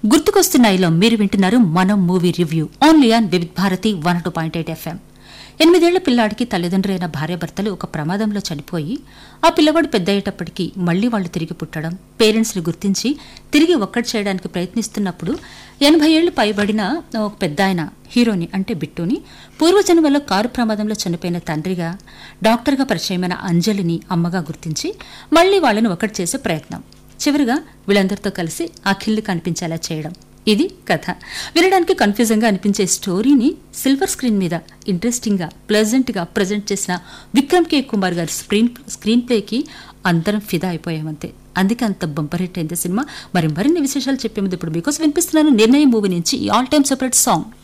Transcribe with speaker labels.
Speaker 1: గుర్తుకొస్తున్నాయిలో మీరు వింటున్నారు మనం movie review only on Vividh Bharati one two point eight FM ఎనిమిదేళ్ల పిల్లాడికి తల్లిదండ్రులైన భార్యాభర్తలు ఒక ప్రమాదంలో చనిపోయి ఆ పిల్లవాడు పెద్దయ్యేటప్పటికీ మళ్లీ వాళ్ళు తిరిగి పుట్టడం పేరెంట్స్ని గుర్తించి తిరిగి ఒక్కటి చేయడానికి ప్రయత్నిస్తున్నప్పుడు ఎనభై ఏళ్లు పైబడిన ఒక పెద్ద ఆయన హీరోని అంటే బిట్టుని పూర్వజన్మలో కారు ప్రమాదంలో చనిపోయిన తండ్రిగా డాక్టర్గా పరిచయమైన అంజలిని అమ్మగా గుర్తించి మళ్లీ వాళ్ళని ఒకటి చేసే ప్రయత్నం చివరిగా వీళ్ళందరితో కలిసి అఖిల్ని కనిపించేలా చేయడం ఇది కథ వినడానికి కన్ఫ్యూజంగా అనిపించే స్టోరీని సిల్వర్ స్క్రీన్ మీద ఇంట్రెస్టింగ్ గా ప్లెజెంట్ గా ప్రజెంట్ చేసిన విక్రమ్ కే కుమార్ గారి స్క్రీన్ స్క్రీన్ ప్లేకి అందరం ఫిదా అయిపోయామంతే అందుకే అంత బంపర్ హిట్ అయింది సినిమా మరి మరిన్ని విశేషాలు చెప్పే ముందు ఇప్పుడు మీకోసం వినిపిస్తున్నాను నిర్ణయం మూవీ నుంచి ఆల్ టైమ్ సెపరేట్ సాంగ్